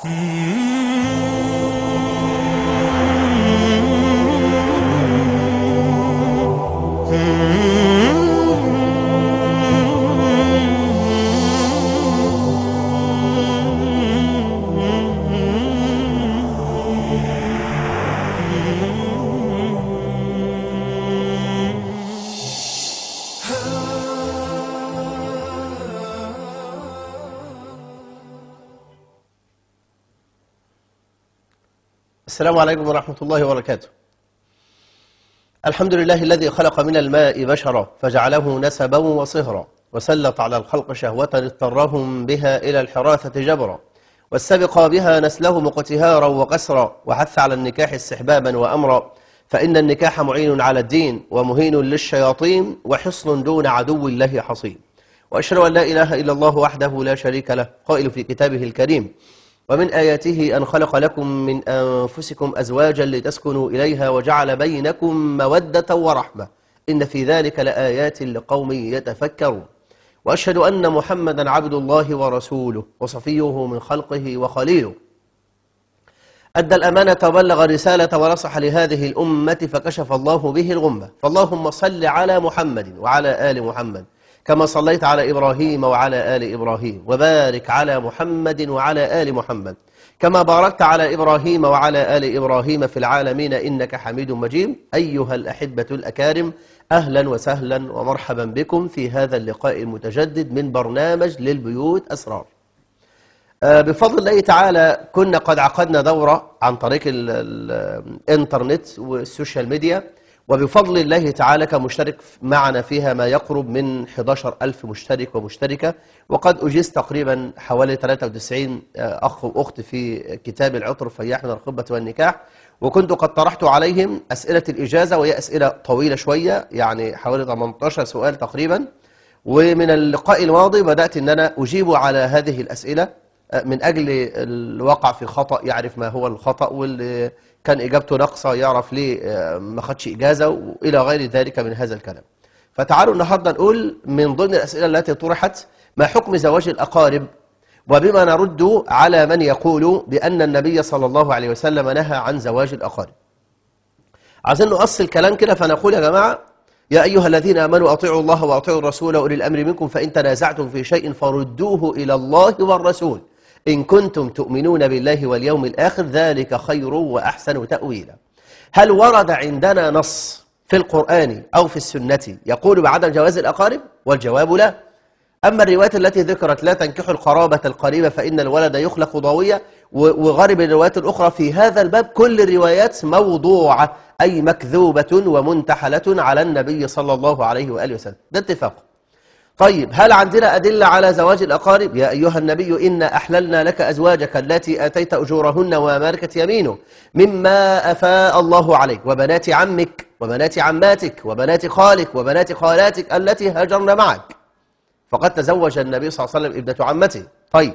السلام عليكم ورحمة الله وبركاته الحمد لله الذي خلق من الماء بشرا فجعله نسبا وصهرا وسلط على الخلق شهوة اضطرهم بها إلى الحراثة جبرا واستبق بها نسلهم اقتهارا وقسرا وحث على النكاح استحبابا وأمرا فإن النكاح معين على الدين ومهين للشياطين وحصن دون عدو الله حصين وأشهد أن لا إله إلا الله وحده لا شريك له قائل في كتابه الكريم ومن آياته أن خلق لكم من أنفسكم أزواجا لتسكنوا إليها وجعل بينكم مودة ورحمة إن في ذلك لآيات لقوم يتفكرون وأشهد أن محمدا عبد الله ورسوله وصفيه من خلقه وخليله أدى الأمانة وبلغ الرسالة ونصح لهذه الأمة فكشف الله به الغمة فاللهم صل على محمد وعلى آل محمد كما صليت على إبراهيم وعلى آل إبراهيم وبارك على محمد وعلى آل محمد كما باركت على إبراهيم وعلى آل إبراهيم في العالمين إنك حميد مجيد أيها الأحبة الأكارم أهلا وسهلا ومرحبا بكم في هذا اللقاء المتجدد من برنامج للبيوت أسرار بفضل الله تعالى كنا قد عقدنا دورة عن طريق الانترنت والسوشيال ميديا وبفضل الله تعالى كمشترك معنا فيها ما يقرب من 11 ألف مشترك ومشتركة وقد أجيز تقريبا حوالي 93 أخ وأخت في كتاب العطر فياح من الخطبة والنكاح وكنت قد طرحت عليهم أسئلة الإجازة وهي أسئلة طويلة شوية يعني حوالي 18 سؤال تقريبا ومن اللقاء الماضي بدأت أن أنا أجيب على هذه الأسئلة من أجل الوقع في خطأ يعرف ما هو الخطأ واللي كان إجابته ناقصة يعرف ليه ما خدش إجازة وإلى غير ذلك من هذا الكلام فتعالوا النهاردة نقول من ضمن الأسئلة التي طرحت ما حكم زواج الأقارب وبما نرد على من يقول بأن النبي صلى الله عليه وسلم نهى عن زواج الأقارب عايزين نؤصل كلام كده فنقول يا جماعة يا أيها الذين آمنوا أطيعوا الله وأطيعوا الرسول وأولي الأمر منكم فإن تنازعتم في شيء فردوه إلى الله والرسول إن كنتم تؤمنون بالله واليوم الآخر ذلك خير وأحسن تأويلا هل ورد عندنا نص في القرآن أو في السنة يقول بعدم جواز الأقارب والجواب لا أما الروايات التي ذكرت لا تنكحوا القرابة القريبة فإن الولد يخلق ضوية وغرب الروايات الأخرى في هذا الباب كل الروايات موضوعة أي مكذوبة ومنتحلة على النبي صلى الله عليه وآله وسلم ده اتفاق طيب هل عندنا أدلة على زواج الأقارب يا أيها النبي إنا أحللنا لك أزواجك التي آتيت أجورهن وما ملكت يمينه مما أفاء الله عليك وبنات عمك وبنات عماتك وبنات خالك وبنات خالاتك التي هاجرن معك فقد تزوج النبي صلى الله عليه وسلم ابنة عمته طيب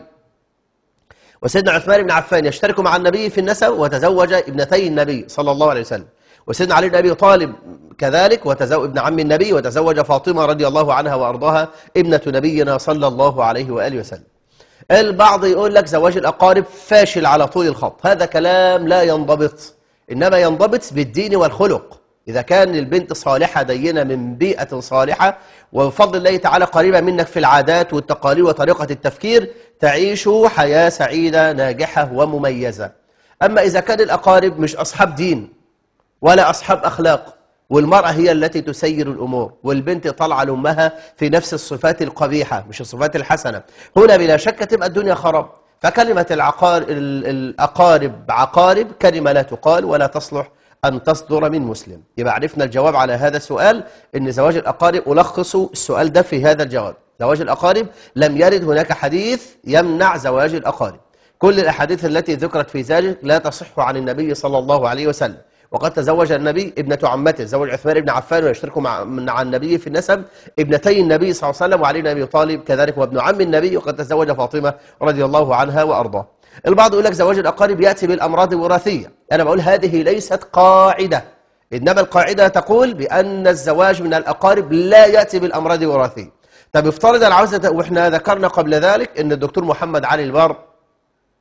وسيدنا عثمان بن عفان يشترك مع النبي في النسب وتزوج ابنتي النبي صلى الله عليه وسلم وسيدنا علي بن أبي طالب كذلك وتزوج ابن عم النبي وتزوج فاطمة رضي الله عنها وأرضاها ابنة نبينا صلى الله عليه وآله وسلم البعض يقول لك زواج الأقارب فاشل على طول الخط هذا كلام لا ينضبط إنما ينضبط بالدين والخلق إذا كان البنت صالحة دينة من بيئة صالحة وبفضل الله تعالى قريبة منك في العادات والتقاليد وطريقة التفكير تعيش حياة سعيدة ناجحة ومميزة أما إذا كان الأقارب مش أصحاب دين ولا أصحاب أخلاق والمرأة هي التي تسير الأمور والبنت طالعة لأمها في نفس الصفات القبيحة مش الصفات الحسنة هنا بلا شك تبقى الدنيا خراب فكلمة العقار الأقارب عقارب كلمة لا تقال ولا تصلح أن تصدر من مسلم يبقى عرفنا الجواب على هذا السؤال أن زواج الأقارب ألخص السؤال ده في هذا الجواب زواج الأقارب لم يرد هناك حديث يمنع زواج الأقارب كل الأحاديث التي ذكرت في ذلك لا تصح عن النبي صلى الله عليه وسلم وقد تزوج النبي ابنة عمته تزوج عثمان بن عفان ويشترك مع, مع النبي في النسب ابنتي النبي صلى الله عليه وسلم وعلي بن ابي طالب كذلك وابن عم النبي وقد تزوج فاطمة رضي الله عنها وأرضاه البعض يقول لك زواج الأقارب يأتي بالأمراض الوراثية أنا بقول هذه ليست قاعدة إنما القاعدة تقول بأن الزواج من الأقارب لا يأتي بالأمراض الوراثية طب افترض العوزة وإحنا ذكرنا قبل ذلك أن الدكتور محمد علي البار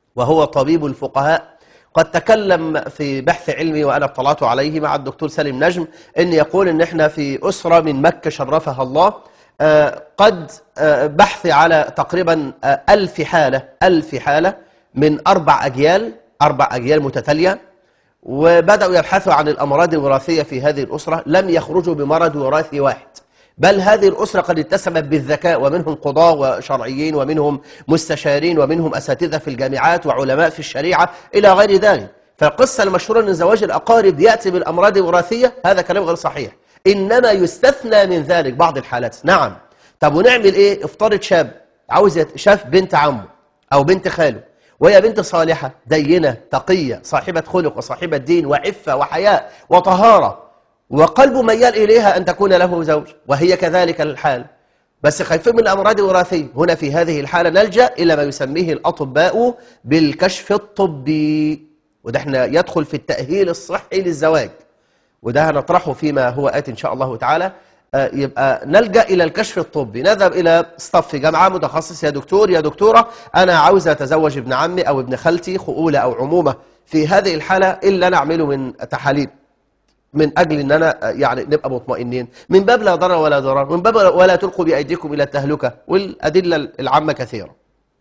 وهو طبيب الفقهاء قد تكلم في بحث علمي وأنا اطلعت عليه مع الدكتور سالم نجم أن يقول أن احنا في أسرة من مكة شرفها الله آه، قد آه، بحث على تقريبا آه، ألف حالة ألف حالة من أربع أجيال أربع أجيال متتالية وبدأوا يبحثوا عن الأمراض الوراثية في هذه الأسرة لم يخرجوا بمرض وراثي واحد بل هذه الأسرة قد اتسمت بالذكاء ومنهم قضاة وشرعيين ومنهم مستشارين ومنهم أساتذة في الجامعات وعلماء في الشريعة إلى غير ذلك فالقصة المشهورة أن زواج الأقارب يأتي بالأمراض الوراثية هذا كلام غير صحيح إنما يستثنى من ذلك بعض الحالات نعم طب ونعمل إيه افترض شاب عاوز شاف بنت عمه أو بنت خاله وهي بنت صالحة دينة تقية صاحبة خلق وصاحبة دين وعفة وحياء وطهارة وقلبه ميال إليها أن تكون له زوج وهي كذلك الحال بس خايفين من الأمراض الوراثية هنا في هذه الحالة نلجأ إلى ما يسميه الأطباء بالكشف الطبي وده احنا يدخل في التأهيل الصحي للزواج وده هنطرحه فيما هو آت إن شاء الله تعالى آه، يبقى نلجأ إلى الكشف الطبي نذهب إلى صف في جامعة متخصص يا دكتور يا دكتورة أنا عاوز أتزوج ابن عمي أو ابن خالتي خؤولة أو عمومة في هذه الحالة إلا نعمله من تحاليل من أجل أن أنا يعني نبقى مطمئنين من باب لا ضرر ولا ضرر من باب ولا تلقوا بأيديكم إلى التهلكة والأدلة العامة كثيرة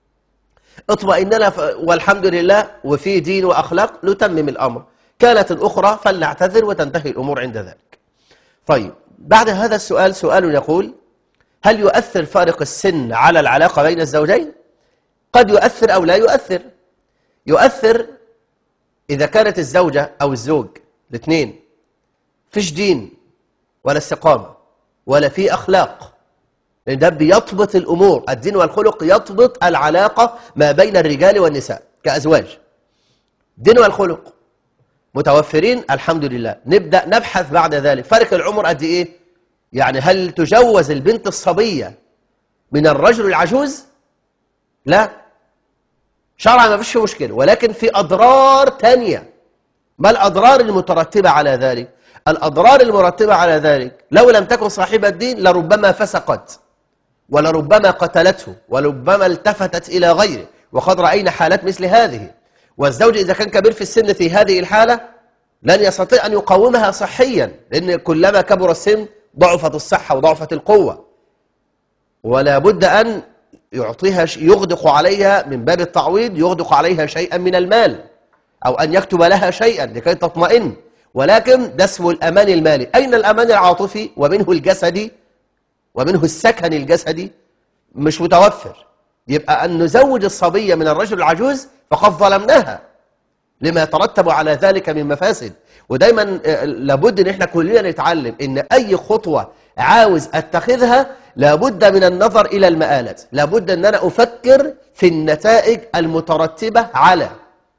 اطمئننا والحمد لله وفي دين وأخلاق نتمم الأمر كانت الأخرى فلنعتذر وتنتهي الأمور عند ذلك طيب بعد هذا السؤال سؤال يقول هل يؤثر فارق السن على العلاقة بين الزوجين؟ قد يؤثر أو لا يؤثر يؤثر إذا كانت الزوجة أو الزوج الاثنين فيش دين ولا استقامة ولا في أخلاق لأن ده بيضبط الأمور الدين والخلق يضبط العلاقة ما بين الرجال والنساء كأزواج دين والخلق متوفرين الحمد لله نبدأ نبحث بعد ذلك فرق العمر قد إيه يعني هل تجوز البنت الصبية من الرجل العجوز لا شرعا ما فيش مشكلة ولكن في أضرار تانية ما الأضرار المترتبة على ذلك الأضرار المرتبة على ذلك لو لم تكن صاحبة دين لربما فسقت ولربما قتلته ولربما التفتت إلى غيره وقد رأينا حالات مثل هذه والزوج إذا كان كبير في السن في هذه الحالة لن يستطيع أن يقاومها صحيا لأن كلما كبر السن ضعفت الصحة وضعفت القوة ولا بد أن يعطيها يغدق عليها من باب التعويض يغدق عليها شيئا من المال أو أن يكتب لها شيئا لكي تطمئن ولكن ده اسمه الأمان المالي أين الأمان العاطفي ومنه الجسدي ومنه السكن الجسدي مش متوفر يبقى أن نزوج الصبية من الرجل العجوز فقد ظلمناها لما يترتب على ذلك من مفاسد ودايما آه، لابد ان احنا كلنا نتعلم ان اي خطوة عاوز اتخذها لابد من النظر الى المآلات لابد ان انا افكر في النتائج المترتبة على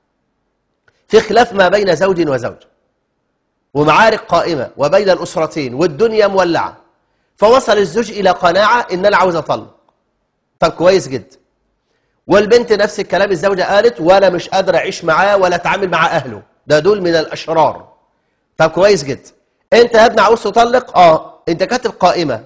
في خلاف ما بين زوج وزوج ومعارك قائمة وبين الأسرتين والدنيا مولعة فوصل الزوج إلى قناعة إن أنا عاوز أطلق طب كويس جدا والبنت نفس الكلام الزوجة قالت ولا مش قادر أعيش معاه ولا أتعامل مع أهله ده دول من الأشرار طب كويس جدا أنت يا ابني عاوز تطلق آه أنت كاتب قائمة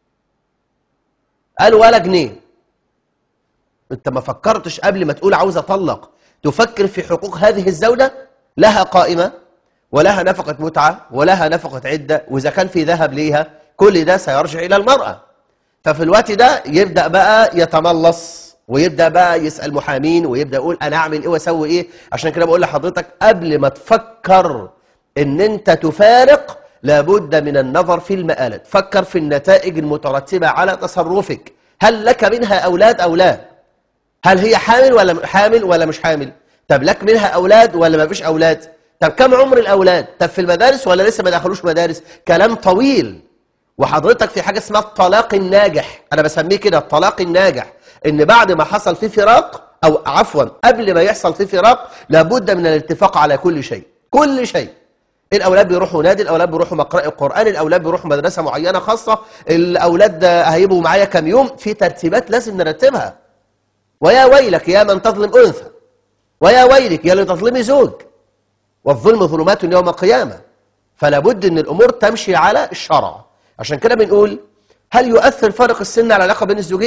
قال ولا جنيه أنت ما فكرتش قبل ما تقول عاوز أطلق تفكر في حقوق هذه الزوجة لها قائمة ولها نفقة متعة ولها نفقة عدة وإذا كان في ذهب ليها كل ده سيرجع إلى المرأة ففي الوقت ده يبدأ بقى يتملص ويبدأ بقى يسأل محامين ويبدأ يقول أنا أعمل إيه وأسوي إيه عشان كده بقول لحضرتك قبل ما تفكر إن أنت تفارق لابد من النظر في المآلات فكر في النتائج المترتبة على تصرفك هل لك منها أولاد أو لا هل هي حامل ولا حامل ولا مش حامل طب لك منها أولاد ولا ما فيش أولاد طب كم عمر الأولاد طب في المدارس ولا لسه ما دخلوش مدارس كلام طويل وحضرتك في حاجة اسمها الطلاق الناجح أنا بسميه كده الطلاق الناجح إن بعد ما حصل فيه فراق أو عفوا قبل ما يحصل فيه فراق لابد من الاتفاق على كل شيء كل شيء الأولاد بيروحوا نادي الأولاد بيروحوا مقرأ القرآن الأولاد بيروحوا مدرسة معينة خاصة الأولاد هيبقوا معايا كم يوم في ترتيبات لازم نرتبها ويا ويلك يا من تظلم أنثى ويا ويلك يا اللي تظلمي زوج والظلم ظلمات يوم القيامة فلا بد أن الأمور تمشي على الشرع عشان كده بنقول هل يؤثر فرق السن على العلاقة بين الزوجين؟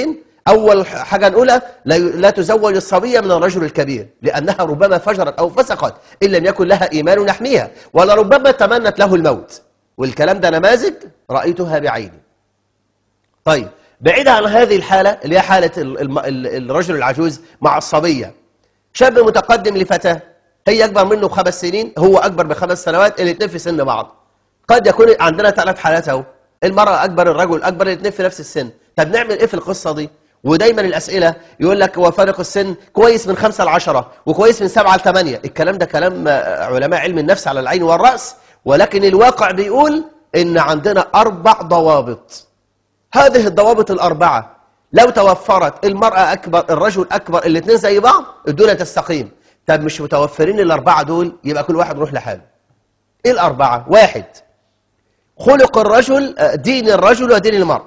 أول حاجة نقولها لا لا تزوج الصبية من الرجل الكبير لأنها ربما فجرت أو فسقت إن لم يكن لها إيمان يحميها ولربما تمنت له الموت والكلام ده نماذج رأيتها بعيني طيب بعيد عن هذه الحالة اللي هي حالة ال- الم- ال- الرجل العجوز مع الصبية شاب متقدم لفتاة هي أكبر منه بخمس سنين هو أكبر بخمس سنوات الاثنين في سن بعض قد يكون عندنا ثلاث حالات اهو المرأة أكبر الرجل أكبر الاثنين في نفس السن طب نعمل إيه في القصة دي ودايما الأسئلة يقول لك هو فارق السن كويس من خمسة لعشرة وكويس من سبعة لثمانية الكلام ده كلام آه، علماء علم النفس على العين والرأس ولكن الواقع بيقول إن عندنا أربع ضوابط هذه الضوابط الأربعة لو توفرت المرأة أكبر الرجل أكبر الاثنين زي بعض الدنيا تستقيم طب مش متوفرين الأربعة دول يبقى كل واحد يروح لحاله إيه الأربعة؟ واحد خلق الرجل آه، دين الرجل ودين المرأة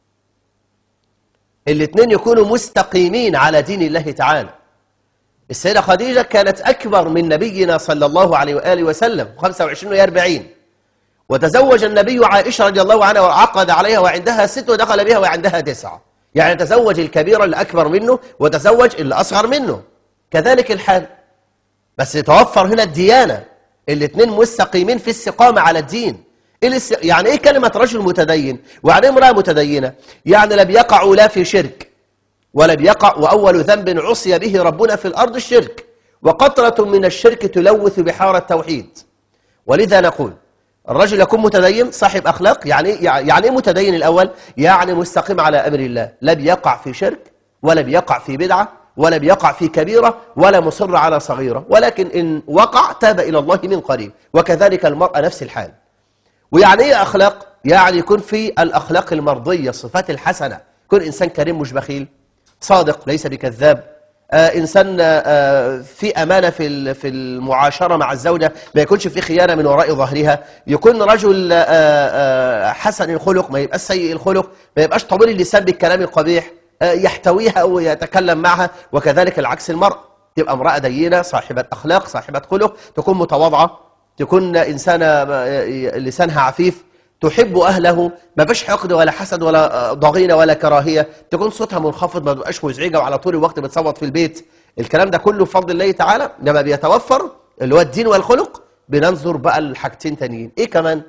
الاثنين يكونوا مستقيمين على دين الله تعالى السيدة خديجة كانت أكبر من نبينا صلى الله عليه وآله وسلم 25 و 40 وتزوج النبي عائشة رضي الله عنها وعقد عليها وعندها ست ودخل بها وعندها تسعة يعني تزوج الكبير اللي أكبر منه وتزوج اللي أصغر منه كذلك الحال بس يتوفر هنا الديانة الاثنين مستقيمين في الاستقامة على الدين إيه الاست... يعني ايه كلمة رجل متدين ويعني ايه امرأة متدينة يعني لا بيقعوا لا في شرك ولا بيقع وأول ذنب عصي به ربنا في الأرض الشرك وقطرة من الشرك تلوث بحار التوحيد ولذا نقول الرجل يكون متدين صاحب أخلاق يعني يعني ايه متدين الأول يعني مستقيم على أمر الله لا بيقع في شرك ولا بيقع في بدعة ولا بيقع في كبيرة ولا مصر على صغيرة ولكن إن وقع تاب إلى الله من قريب وكذلك المرأة نفس الحال ويعني ايه أخلاق؟ يعني يكون في الأخلاق المرضية الصفات الحسنة يكون إنسان كريم مش بخيل صادق ليس بكذاب آه إنسان آه في أمانة في ال- في المعاشرة مع الزوجة ما يكونش في خيانة من وراء ظهرها يكون رجل آه آه حسن الخلق ما يبقاش سيء الخلق ما يبقاش طويل اللسان بالكلام القبيح آه يحتويها أو يتكلم معها وكذلك العكس المرأة تبقى امرأة دينة صاحبة أخلاق صاحبة خلق تكون متواضعة تكون إنسانة آه، لسانها عفيف تحب أهله ما فيش حقد ولا حسد ولا آه، ضغينة ولا كراهية تكون صوتها منخفض ما تبقاش مزعجة وعلى طول الوقت بتصوت في البيت الكلام ده كله بفضل الله تعالى لما بيتوفر اللي هو الدين والخلق بننظر بقى لحاجتين تانيين ايه كمان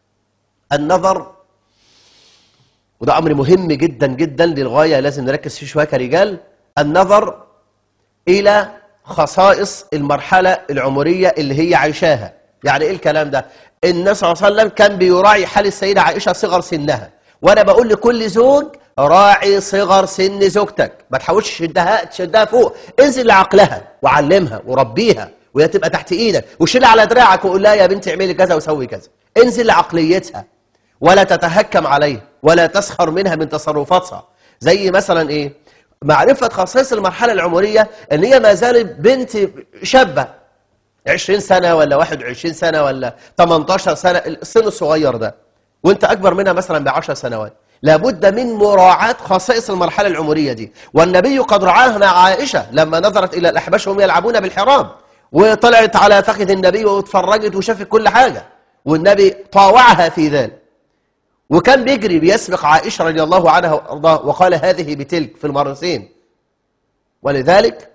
النظر وده أمر مهم جدا جدا للغاية لازم نركز فيه شوية كرجال النظر إلى خصائص المرحلة العمرية اللي هي عايشاها يعني إيه الكلام ده النبي صلى الله عليه وسلم كان بيراعي حال السيدة عائشة صغر سنها وأنا بقول لكل زوج راعي صغر سن زوجتك ما تحاولش تشدها تشدها فوق انزل لعقلها وعلمها وربيها وهي تبقى تحت ايدك وشيلها على دراعك وقول لها يا بنتي اعملي كذا وسوي كذا انزل لعقليتها ولا تتهكم عليه ولا تسخر منها من تصرفاتها زي مثلا ايه معرفة خصائص المرحلة العمرية ان هي ما زالت بنت شابة 20 سنة ولا 21 سنة ولا 18 سنة السن الصغير ده وانت اكبر منها مثلا ب 10 سنوات لابد من مراعاة خصائص المرحلة العمرية دي والنبي قد رعاها مع عائشة لما نظرت إلى الأحباش وهم يلعبون بالحرام وطلعت على فخذ النبي واتفرجت وشافت كل حاجة والنبي طاوعها في ذلك وكان بيجري بيسبق عائشة رضي الله عنها وارضاها وقال هذه بتلك في المرتين ولذلك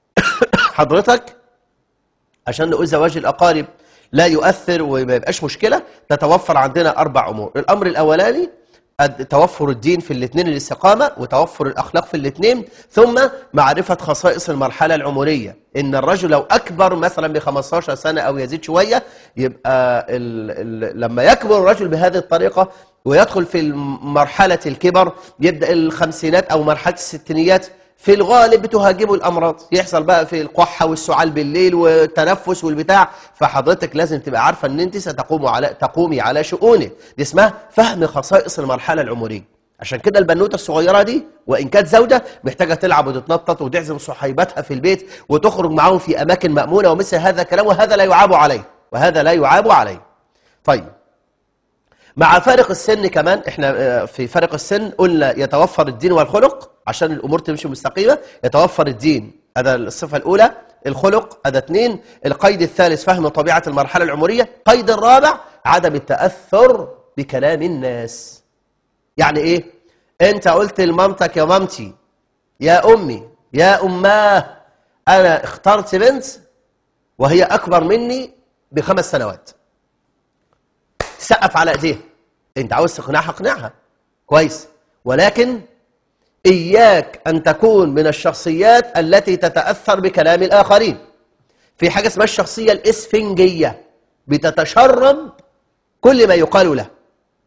حضرتك عشان نقول زواج الأقارب لا يؤثر وما يبقاش مشكلة تتوفر عندنا أربع أمور الأمر الأولاني الد- توفر الدين في الاثنين الاستقامة وتوفر الأخلاق في الاثنين ثم معرفة خصائص المرحلة العمرية إن الرجل لو أكبر مثلا ب 15 سنة أو يزيد شوية يبقى ال ال لما يكبر الرجل بهذه الطريقة ويدخل في مرحلة الكبر يبدأ الخمسينات أو مرحلة الستينيات في الغالب بتهاجمه الأمراض يحصل بقى في القحة والسعال بالليل والتنفس والبتاع فحضرتك لازم تبقى عارفة أن أنت ستقوم على تقومي على شؤونك دي اسمها فهم خصائص المرحلة العمرية عشان كده البنوتة الصغيرة دي وإن كانت زوجة محتاجة تلعب وتتنطط وتعزم صحيباتها في البيت وتخرج معاهم في أماكن مأمونة ومثل هذا الكلام وهذا لا يعاب عليه وهذا لا يعاب عليه طيب مع فارق السن كمان احنا آه، في فارق السن قلنا يتوفر الدين والخلق عشان الامور تمشي مستقيمه يتوفر الدين هذا الصفه الاولى الخلق هذا اثنين القيد الثالث فهم طبيعه المرحله العمريه قيد الرابع عدم التاثر بكلام الناس يعني ايه انت قلت لمامتك يا مامتي يا أمي يا أماه أنا اخترت بنت وهي أكبر مني بخمس سنوات سقف على ايديها انت عاوز تقنعها اقنعها كويس ولكن إياك أن تكون من الشخصيات التي تتأثر بكلام الآخرين في حاجة اسمها الشخصية الإسفنجية بتتشرب كل ما يقال لها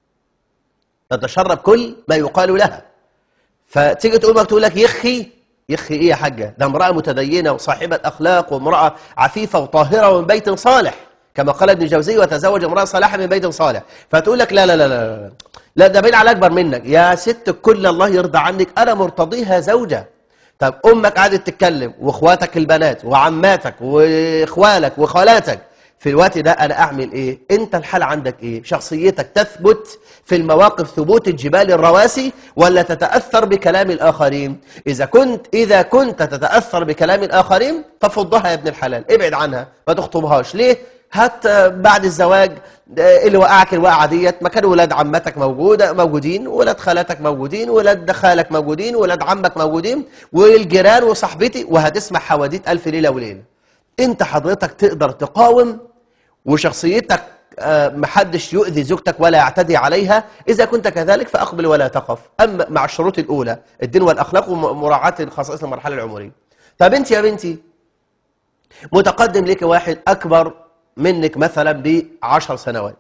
تتشرب كل ما يقال لها فتيجي تقول تقول لك يخي يخي ايه يا حاجة ده امرأة متدينة وصاحبة أخلاق وامرأة عفيفة وطاهرة ومن بيت صالح كما قال ابن جوزي وتزوج امرأة صالحة من بيت صالح فتقول لك لا لا لا لا لا ده بين على أكبر منك يا ست الكل الله يرضى عنك أنا مرتضيها زوجة طب أمك قعدت تتكلم وإخواتك البنات وعماتك وإخوالك وخالاتك في الوقت ده أنا أعمل إيه؟ أنت الحال عندك إيه؟ شخصيتك تثبت في المواقف ثبوت الجبال الرواسي ولا تتأثر بكلام الآخرين؟ إذا كنت إذا كنت تتأثر بكلام الآخرين ففضها يا ابن الحلال ابعد عنها ما تخطبهاش ليه؟ هات بعد الزواج اللي وقعك الوقعه ديت ما كان ولاد عمتك موجوده موجودين ولاد خالاتك موجودين ولاد خالك موجودين ولاد عمك موجودين والجيران وصاحبتي وهتسمع حواديت ألف ليله وليله انت حضرتك تقدر تقاوم وشخصيتك محدش يؤذي زوجتك ولا يعتدي عليها إذا كنت كذلك فأقبل ولا تخف أما مع الشروط الأولى الدين والأخلاق ومراعاة خصائص المرحلة العمرية طب انت يا بنتي متقدم لك واحد أكبر منك مثلا بعشر سنوات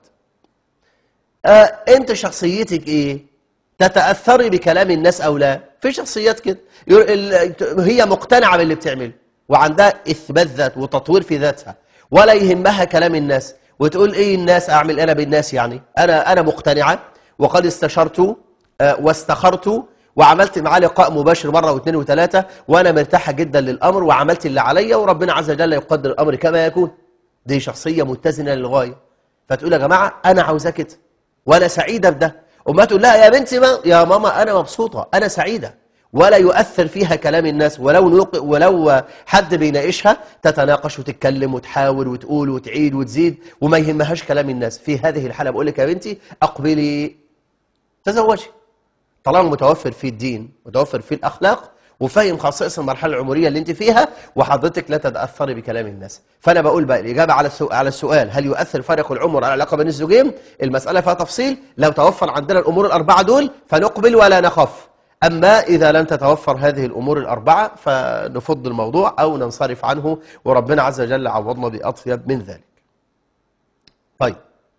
آه انت شخصيتك ايه تتأثري بكلام الناس او لا في شخصيات كده هي مقتنعة باللي بتعمله وعندها اثبات ذات وتطوير في ذاتها ولا يهمها كلام الناس وتقول ايه الناس اعمل انا بالناس يعني انا انا مقتنعة وقد استشرت آه واستخرت وعملت معاه لقاء مباشر مرة واثنين وثلاثة وانا مرتاحة جدا للامر وعملت اللي عليا وربنا عز وجل يقدر الامر كما يكون دي شخصية متزنة للغاية فتقول يا جماعة أنا عاوزاه كده وأنا سعيدة بده وما تقول لها يا بنتي ما يا ماما أنا مبسوطة أنا سعيدة ولا يؤثر فيها كلام الناس ولو نوق... ولو حد بيناقشها تتناقش وتتكلم وتحاول وتقول وتعيد وتزيد وما يهمهاش كلام الناس في هذه الحالة بقول لك يا بنتي أقبلي تزوجي طالما متوفر في الدين متوفر في الأخلاق وفاهم خصائص المرحلة العمرية اللي انت فيها وحضرتك لا تتأثري بكلام الناس فأنا بقول بقى الإجابة على السؤال, على السؤال هل يؤثر فرق العمر على العلاقة بين الزوجين المسألة فيها تفصيل لو توفر عندنا الأمور الأربعة دول فنقبل ولا نخف أما إذا لم تتوفر هذه الأمور الأربعة فنفض الموضوع أو ننصرف عنه وربنا عز وجل عوضنا بأطيب من ذلك طيب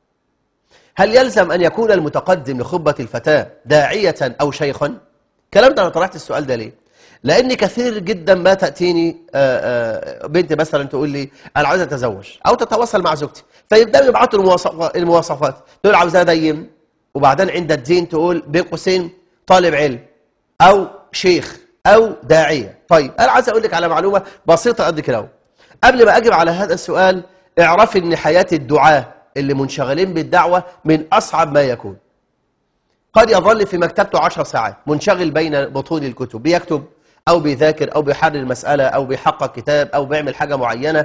هل يلزم أن يكون المتقدم لخطبة الفتاة داعية أو شيخا؟ كلام ده أنا طرحت السؤال ده ليه؟ لأن كثير جدا ما تأتيني بنت مثلا تقول لي أنا عاوز أتزوج أو تتواصل مع زوجتي فيبدأوا يبعتوا المواصفات تقول عاوزها دايم وبعدين عند الدين تقول بين قوسين طالب علم أو شيخ أو داعية طيب أنا عايز أقول لك على معلومة بسيطة قد كده قبل ما أجب على هذا السؤال اعرفي أن حياة الدعاة اللي منشغلين بالدعوة من أصعب ما يكون قد يظل في مكتبته عشر ساعات منشغل بين بطون الكتب بيكتب أو بيذاكر أو بيحرر مسألة أو بيحقق كتاب أو بيعمل حاجة معينة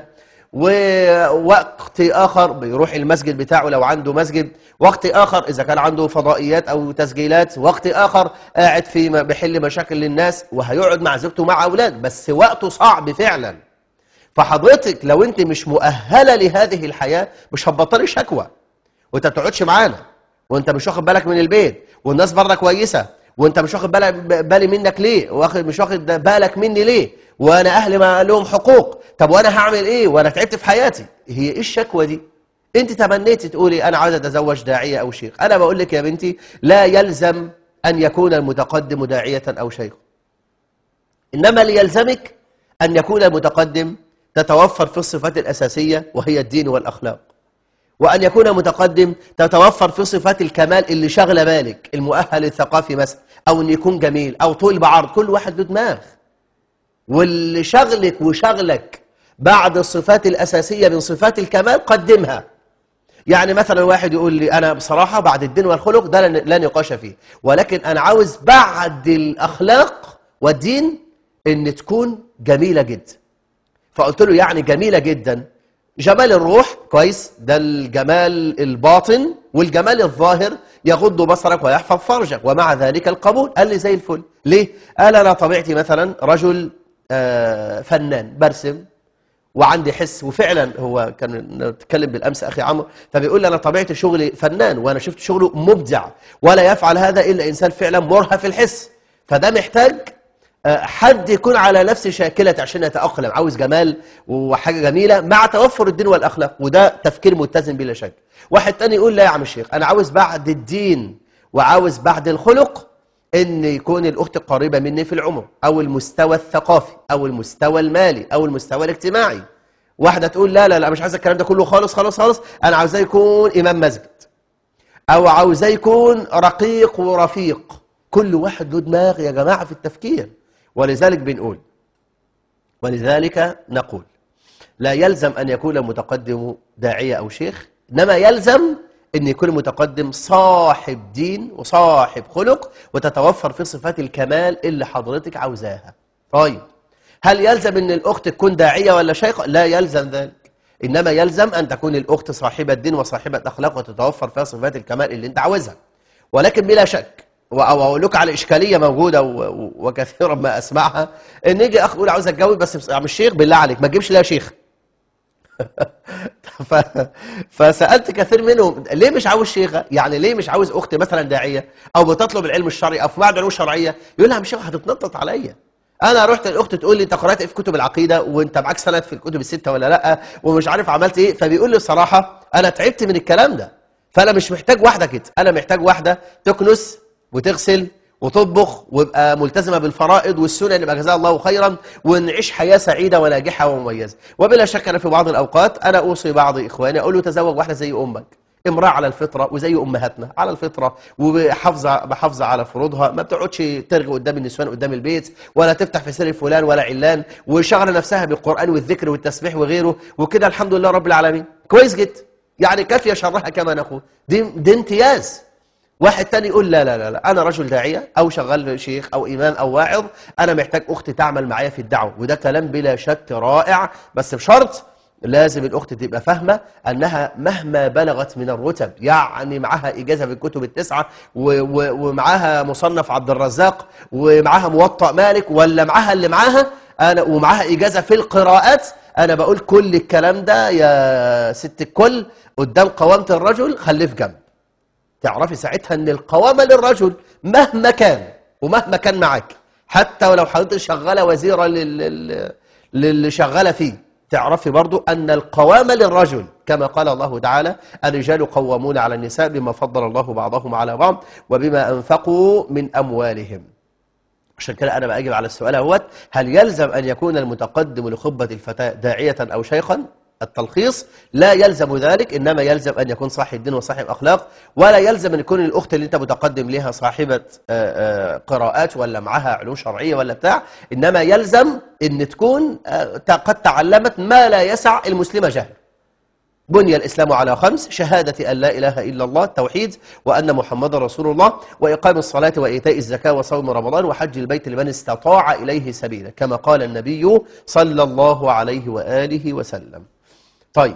ووقت آخر بيروح المسجد بتاعه لو عنده مسجد وقت آخر إذا كان عنده فضائيات أو تسجيلات وقت آخر قاعد في بيحل مشاكل للناس وهيقعد مع زوجته مع أولاد بس وقته صعب فعلا فحضرتك لو أنت مش مؤهلة لهذه الحياة مش هتبطلي شكوى وأنت بتقعدش معانا وأنت مش واخد بالك من البيت والناس بره كويسة وانت مش واخد بالي منك ليه واخد مش واخد بالك مني ليه وانا اهلي ما لهم حقوق طب وانا هعمل ايه وانا تعبت في حياتي هي ايه الشكوى دي انت تمنيتي تقولي انا عاوز اتزوج داعيه او شيخ انا بقول لك يا بنتي لا يلزم ان يكون المتقدم داعيه او شيخ انما ليلزمك ان يكون المتقدم تتوفر في الصفات الاساسيه وهي الدين والاخلاق وأن يكون متقدم تتوفر في صفات الكمال اللي شغل بالك المؤهل الثقافي مثلا أو أن يكون جميل أو طول بعرض كل واحد له دماغ واللي شغلك وشغلك بعد الصفات الأساسية من صفات الكمال قدمها يعني مثلا واحد يقول لي أنا بصراحة بعد الدين والخلق ده لا نقاش فيه ولكن أنا عاوز بعد الأخلاق والدين أن تكون جميلة جدا فقلت له يعني جميلة جدا جمال الروح كويس ده الجمال الباطن والجمال الظاهر يغض بصرك ويحفظ فرجك ومع ذلك القبول قال لي زي الفل ليه؟ قال أنا طبيعتي مثلا رجل آه، فنان برسم وعندي حس وفعلا هو كان نتكلم بالامس اخي عمرو فبيقول لي انا طبيعه شغلي فنان وانا شفت شغله مبدع ولا يفعل هذا الا انسان فعلا مرهف الحس فده محتاج آه، حد يكون على نفس شاكلة عشان يتأقلم عاوز جمال وحاجة جميلة مع توفر الدين والأخلاق وده تفكير متزن بلا شك واحد تاني يقول لا يا عم الشيخ أنا عاوز بعد الدين وعاوز بعد الخلق ان يكون الاخت قريبه مني في العمر او المستوى الثقافي او المستوى المالي او المستوى الاجتماعي واحده تقول لا لا لا مش عايزه الكلام ده كله خالص خالص خالص انا عاوزاه يكون امام مسجد او عاوزاه يكون رقيق ورفيق كل واحد له دماغ يا جماعه في التفكير ولذلك بنقول ولذلك نقول لا يلزم ان يكون المتقدم داعيه او شيخ انما يلزم ان يكون المتقدم صاحب دين وصاحب خلق وتتوفر في صفات الكمال اللي حضرتك عاوزاها طيب هل يلزم ان الاخت تكون داعيه ولا شيخه لا يلزم ذلك انما يلزم ان تكون الاخت صاحبه دين وصاحبه اخلاق وتتوفر فيها صفات الكمال اللي انت عاوزها ولكن بلا شك او اقول لك على اشكاليه موجوده وكثيرا ما اسمعها ان يجي اخ يقول عاوز اتجوز بس يا عم الشيخ بالله عليك ما تجيبش لها شيخ ف... فسألت كثير منهم ليه مش عاوز شيخة يعني ليه مش عاوز أخت مثلا داعية أو بتطلب العلم الشرعي أو في معهد علوم شرعية يقول لها مش شيخة هتتنطط عليا انا رحت الاخت تقول لي انت قرات ايه في كتب العقيده وانت معاك سند في الكتب السته ولا لا ومش عارف عملت ايه فبيقول لي الصراحه انا تعبت من الكلام ده فانا مش محتاج واحده كده انا محتاج واحده تكنس وتغسل وتطبخ ويبقى ملتزمة بالفرائض والسنن يبقى جزاها الله خيرا ونعيش حياة سعيدة وناجحة ومميزة وبلا شك أنا في بعض الأوقات أنا أوصي بعض إخواني أقول له تزوج واحدة زي أمك امرأة على الفطرة وزي أمهاتنا على الفطرة وبحافظة بحافظة على فروضها ما بتقعدش ترغي قدام النسوان قدام البيت ولا تفتح في سر فلان ولا علان وشغل نفسها بالقرآن والذكر والتسبيح وغيره وكده الحمد لله رب العالمين كويس جدا يعني كافية شرها كما نقول دي, دي امتياز واحد تاني يقول لا لا لا, لا أنا رجل داعية أو شغال شيخ أو إمام أو واعظ أنا محتاج أخت تعمل معايا في الدعوة وده كلام بلا شك رائع بس بشرط لازم الأخت تبقى فاهمة أنها مهما بلغت من الرتب يعني معاها إجازة في الكتب التسعة ومعاها مصنف عبد الرزاق ومعاها موطأ مالك ولا معاها اللي معاها أنا ومعاها إجازة في القراءات أنا بقول كل الكلام ده يا ست الكل قدام قوامة الرجل خليه في جنب تعرفي ساعتها ان القوامة للرجل مهما كان ومهما كان معاك حتى ولو حضرتك شغالة وزيرة للي شغالة فيه تعرفي برضو أن القوامة للرجل كما قال الله تعالى الرجال قوامون على النساء بما فضل الله بعضهم على بعض وبما أنفقوا من أموالهم عشان كده أنا بأجب على السؤال اهوت هل يلزم أن يكون المتقدم لخطبة الفتاة داعية أو شيخا التلخيص لا يلزم ذلك إنما يلزم أن يكون صاحب دين وصاحب أخلاق ولا يلزم أن يكون الأخت اللي أنت متقدم لها صاحبة قراءات ولا معها علوم شرعية ولا بتاع إنما يلزم أن تكون قد تعلمت ما لا يسع المسلمة جهل بني الإسلام على خمس شهادة أن لا إله إلا الله التوحيد وأن محمد رسول الله وإقام الصلاة وإيتاء الزكاة وصوم رمضان وحج البيت لمن استطاع إليه سبيلا كما قال النبي صلى الله عليه وآله وسلم طيب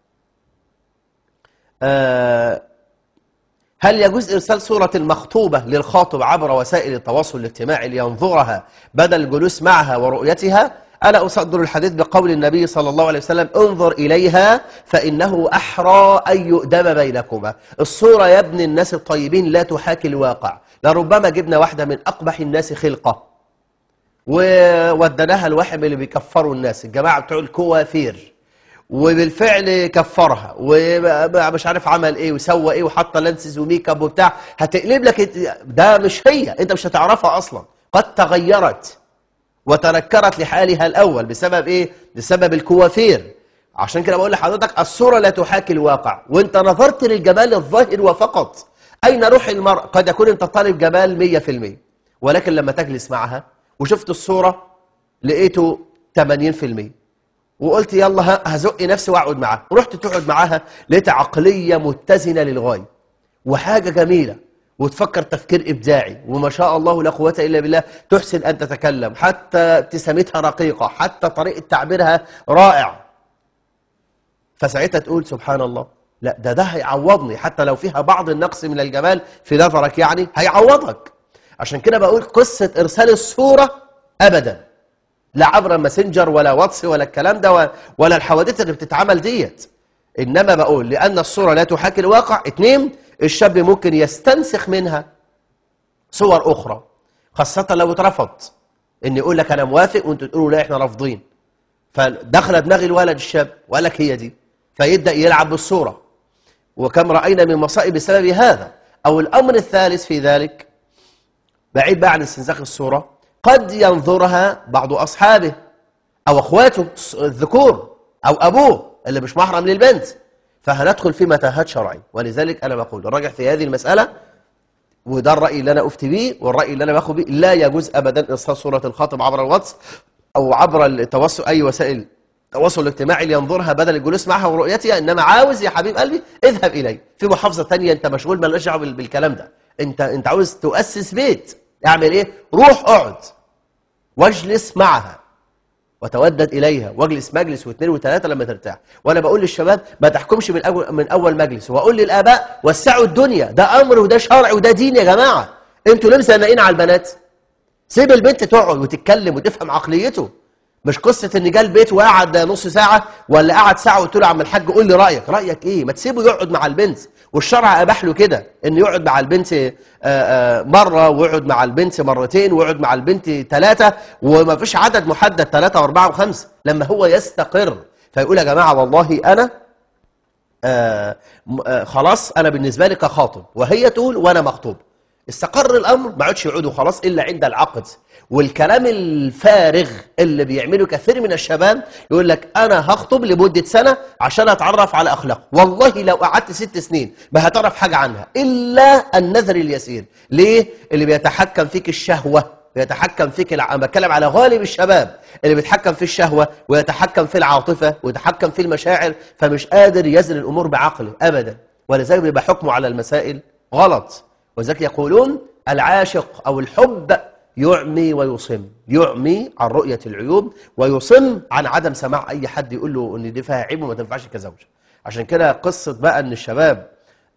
آه هل يجوز إرسال صورة المخطوبة للخاطب عبر وسائل التواصل الاجتماعي لينظرها بدل الجلوس معها ورؤيتها ألا أصدر الحديث بقول النبي صلى الله عليه وسلم انظر إليها فإنه أحرى أن يؤدم بينكما الصورة يا ابن الناس الطيبين لا تحاكي الواقع لربما جبنا واحدة من أقبح الناس خلقة وودناها الواحد اللي بيكفروا الناس الجماعة بتوع الكوافير وبالفعل كفرها ومش عارف عمل ايه وسوى ايه وحط لانسز وميك اب وبتاع هتقلب لك ده مش هي انت مش هتعرفها اصلا قد تغيرت وتنكرت لحالها الاول بسبب ايه بسبب الكوافير عشان كده بقول لحضرتك الصورة لا تحاكي الواقع وانت نظرت للجمال الظاهر وفقط اين روح المرء قد يكون انت طالب جمال 100% ولكن لما تجلس معها وشفت الصورة لقيته 80% وقلت يلا هزق نفسي واقعد معاها رحت تقعد معاها لقيت عقلية متزنة للغاية وحاجة جميلة وتفكر تفكير إبداعي وما شاء الله لا قوة إلا بالله تحسن أن تتكلم حتى ابتسامتها رقيقة حتى طريقة تعبيرها رائع فساعتها تقول سبحان الله لا ده ده هيعوضني حتى لو فيها بعض النقص من الجمال في نظرك يعني هيعوضك عشان كده بقول قصة إرسال الصورة أبدا لا عبر ماسنجر ولا واتس ولا الكلام ده ولا الحوادث اللي بتتعمل ديت إنما بقول لأن الصورة لا تحاكي الواقع اتنين الشاب ممكن يستنسخ منها صور أخرى خاصة لو اترفض إن يقول لك أنا موافق وأنتوا تقولوا لا إحنا رافضين فدخل دماغ الولد الشاب وقال لك هي دي فيبدأ يلعب بالصورة وكم رأينا من مصائب بسبب هذا أو الأمر الثالث في ذلك بعيد بقى عن استنساخ الصورة قد ينظرها بعض أصحابه أو أخواته الذكور أو أبوه اللي مش محرم للبنت فهندخل في متاهات شرعي ولذلك أنا بقول الراجح في هذه المسألة وده الرأي اللي أنا أفتي به والرأي اللي أنا باخد به لا يجوز أبدا إرسال صورة الخاطب عبر الواتس أو عبر التواصل أي وسائل التواصل الاجتماعي لينظرها بدل الجلوس معها ورؤيتها إنما عاوز يا حبيب قلبي اذهب إلي في محافظة تانية أنت مشغول مالناش دعوه بالكلام ده أنت أنت عاوز تؤسس بيت اعمل إيه روح اقعد واجلس معها وتودد إليها واجلس مجلس واثنين وثلاثة لما ترتاح وأنا بقول للشباب ما تحكمش من أول, من أول مجلس وأقول للآباء وسعوا الدنيا ده أمر وده شرع وده دين يا جماعة أنتوا ليه مسنقين على البنات سيب البنت تقعد وتتكلم وتفهم عقليته مش قصة ان جه البيت وقعد نص ساعة ولا قعد ساعة وقلت له يا عم الحاج قول لي رأيك رأيك ايه ما تسيبه يقعد مع البنت والشرع اباح له كده انه يقعد مع البنت آه، آه، مرة ويقعد مع البنت مرتين ويقعد مع البنت ثلاثة وما فيش عدد محدد ثلاثة واربعة وخمسة لما هو يستقر فيقول يا جماعة والله انا آه آه خلاص انا بالنسبة لي كخاطب وهي تقول وانا مخطوب استقر الأمر ما عادش يعودوا خلاص إلا عند العقد والكلام الفارغ اللي بيعمله كثير من الشباب يقول لك أنا هخطب لمدة سنة عشان أتعرف على أخلاق والله لو قعدت ست سنين ما هتعرف حاجة عنها إلا النذر اليسير ليه؟ اللي بيتحكم فيك الشهوة بيتحكم فيك الع... أنا بتكلم على غالب الشباب اللي بيتحكم في الشهوة ويتحكم في العاطفة ويتحكم في المشاعر فمش قادر يزن الأمور بعقله أبدا ولذلك بيبقى حكمه على المسائل غلط وذلك يقولون العاشق أو الحب يعمي ويصم يعمي عن رؤية العيوب ويصم عن عدم سماع أي حد يقول له أن دي فيها عيب وما تنفعش كزوج عشان كده قصة بقى أن الشباب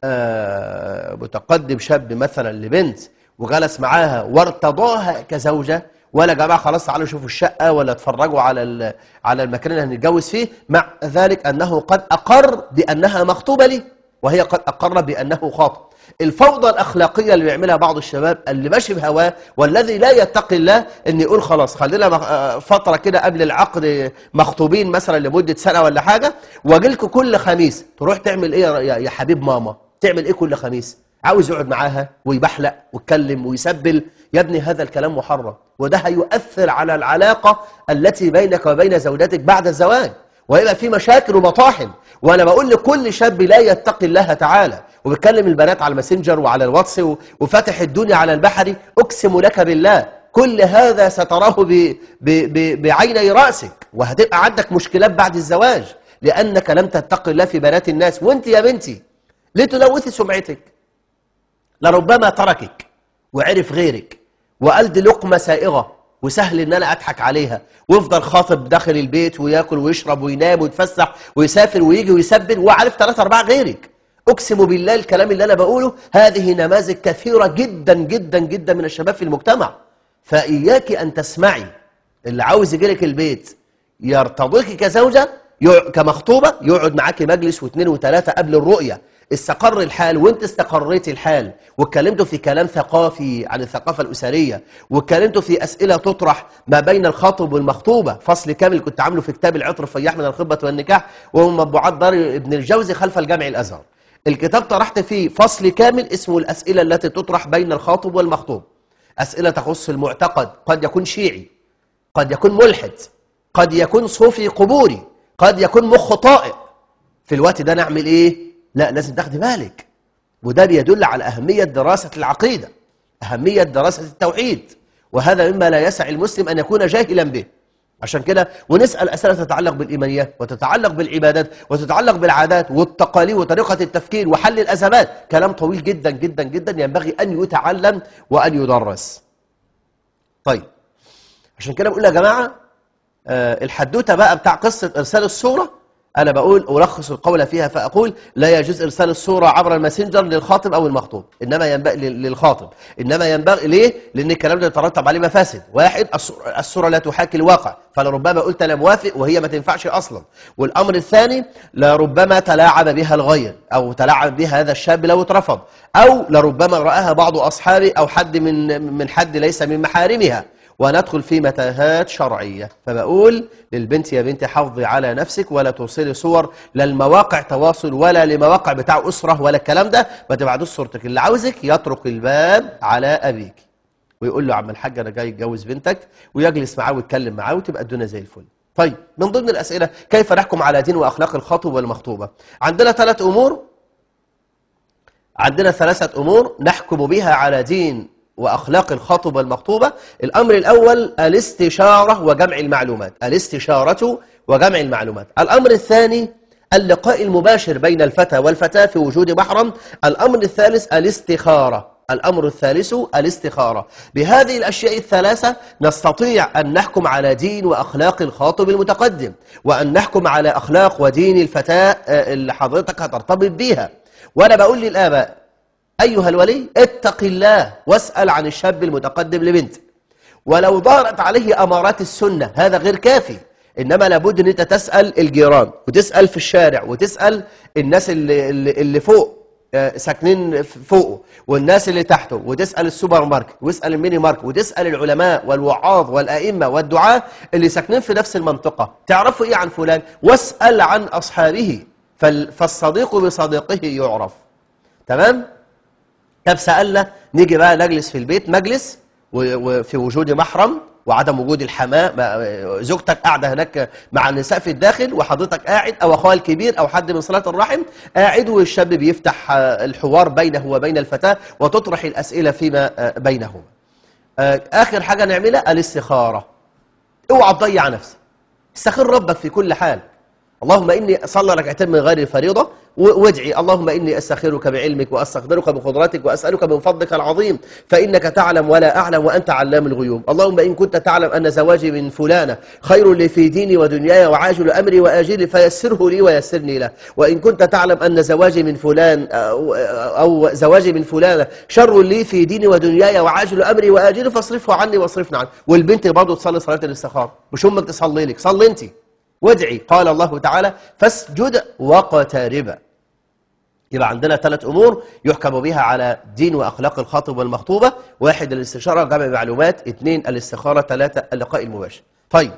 آه متقدم شاب مثلا لبنت وجلس معاها وارتضاها كزوجة ولا جماعة خلاص تعالوا شوفوا الشقة ولا اتفرجوا على على المكان اللي هنتجوز فيه مع ذلك أنه قد أقر بأنها مخطوبة لي وهي قد أقر بأنه خاطب الفوضى الأخلاقية اللي بيعملها بعض الشباب اللي ماشي بهواه والذي لا يتقي الله ان يقول خلاص خلينا آه، فترة كده قبل العقد مخطوبين مثلا لمدة سنة ولا حاجة واجي لكم كل خميس تروح تعمل ايه يا حبيب ماما تعمل ايه كل خميس عاوز يقعد معاها ويبحلق ويتكلم ويسبل يا ابني هذا الكلام محرم وده هيؤثر على العلاقة التي بينك وبين زوجتك بعد الزواج ويبقى في مشاكل ومطاحن وانا بقول لكل شاب لا يتقي الله تعالى وبيتكلم البنات على الماسنجر وعلى الواتس وفتح الدنيا على البحر اقسم لك بالله كل هذا ستراه ب ب ب بعيني راسك وهتبقى عندك مشكلات بعد الزواج لانك لم تتقي الله في بنات الناس وانت يا بنتي ليه تلوثي سمعتك لربما تركك وعرف غيرك وقال دي لقمه سائغه وسهل ان انا اضحك عليها ويفضل خاطب داخل البيت وياكل ويشرب وينام ويتفسح ويسافر ويجي ويسبل وعارف ثلاثة أربعة غيرك أقسم بالله الكلام اللي أنا بقوله هذه نماذج كثيرة جدا جدا جدا من الشباب في المجتمع فإياك أن تسمعي اللي عاوز يجيلك البيت يرتضيك كزوجة كمخطوبة يقعد معاكي مجلس واثنين وثلاثة قبل الرؤية استقر الحال وانت استقريت الحال واتكلمتوا في كلام ثقافي عن الثقافة الأسرية واتكلمتوا في أسئلة تطرح ما بين الخاطب والمخطوبة فصل كامل كنت عامله في كتاب العطر الفياح من الخطبة والنكاح وهو مطبوعات دار ابن الجوزي خلف الجامع الأزهر الكتاب طرحت فيه فصل كامل اسمه الأسئلة التي تطرح بين الخاطب والمخطوب أسئلة تخص المعتقد قد يكون شيعي قد يكون ملحد قد يكون صوفي قبوري قد يكون مخ طائع في الوقت ده نعمل ايه لا لازم تاخدي بالك وده بيدل على أهمية دراسة العقيدة أهمية دراسة التوحيد وهذا مما لا يسع المسلم أن يكون جاهلا به عشان كده ونسأل أسئلة تتعلق بالإيمانيات وتتعلق بالعبادات وتتعلق بالعادات والتقاليد وطريقة التفكير وحل الأزمات كلام طويل جدا جدا جدا ينبغي أن يتعلم وأن يدرس طيب عشان كده بقول يا جماعة آه، الحدوتة بقى بتاع قصة إرسال الصورة أنا بقول ألخص القول فيها فأقول لا يجوز إرسال الصورة عبر الماسنجر للخاطب أو المخطوب إنما ينبغي للخاطب إنما ينبغي ليه؟ لأن الكلام ده يترتب عليه مفاسد واحد الصورة لا تحاكي الواقع فلربما قلت أنا موافق وهي ما تنفعش أصلا والأمر الثاني لربما تلاعب بها الغير أو تلاعب بها هذا الشاب لو اترفض أو لربما رآها بعض أصحابي أو حد من من حد ليس من محارمها وندخل في متاهات شرعية فبقول للبنت يا بنتي حافظي على نفسك ولا توصلي صور لا لمواقع تواصل ولا لمواقع بتاع أسرة ولا الكلام ده ما تبعدوش صورتك اللي عاوزك يطرق الباب على أبيك ويقول له عم الحاج أنا جاي اتجوز بنتك ويجلس معاه ويتكلم معاه وتبقى الدنيا زي الفل طيب من ضمن الأسئلة كيف نحكم على دين وأخلاق الخاطب والمخطوبة عندنا ثلاث أمور عندنا ثلاثة أمور نحكم بها على دين وأخلاق الخاطب والمخطوبة الأمر الأول الاستشارة وجمع المعلومات الاستشارة وجمع المعلومات الأمر الثاني اللقاء المباشر بين الفتى والفتاة في وجود محرم الأمر الثالث الاستخارة الأمر الثالث الاستخارة بهذه الأشياء الثلاثة نستطيع أن نحكم على دين وأخلاق الخاطب المتقدم وأن نحكم على أخلاق ودين الفتاة اللي حضرتك هترتبط بيها وأنا بقول للآباء أيها الولي اتق الله واسأل عن الشاب المتقدم لبنتك ولو ظهرت عليه أمارات السنة هذا غير كافي إنما لابد أن أنت تسأل الجيران وتسأل في الشارع وتسأل الناس اللي, اللي, اللي فوق ساكنين فوقه والناس اللي تحته وتسأل السوبر ماركت وتسأل الميني ماركت وتسأل العلماء والوعاظ والأئمة والدعاة اللي ساكنين في نفس المنطقة تعرفوا إيه عن فلان واسأل عن أصحابه فالصديق بصديقه يعرف تمام؟ طب سألنا نيجي بقى نجلس في البيت مجلس وفي وجود محرم وعدم وجود الحماة زوجتك قاعدة هناك مع النساء في الداخل وحضرتك قاعد أو أخوها الكبير أو حد من صلاة الرحم قاعد والشاب بيفتح الحوار بينه وبين الفتاة وتطرح الأسئلة فيما بينهما آخر حاجة نعملها الاستخارة اوعى تضيع نفسك استخير ربك في كل حال اللهم إني صلى ركعتين من غير الفريضة وادعي اللهم إني أستخيرك بعلمك وأستقدرك بقدرتك وأسألك من فضلك العظيم فإنك تعلم ولا أعلم وأنت علام الغيوب اللهم إن كنت تعلم أن زواجي من فلانة خير لي في ديني ودنياي وعاجل أمري وآجلي فيسره لي ويسرني له وإن كنت تعلم أن زواجي من فلان أو, أو زواجي من فلانة شر لي في ديني ودنياي وعاجل أمري وآجلي فاصرفه عني واصرفنا عنه والبنت برضه تصلي صلاة الاستخارة مش أمك تصلي لك صلي أنت وادعي قال الله تعالى فاسجد واقترب يبقى عندنا ثلاث أمور يحكم بها على دين وأخلاق الخاطب والمخطوبة واحد الاستشارة جمع معلومات اثنين الاستخارة ثلاثة اللقاء المباشر طيب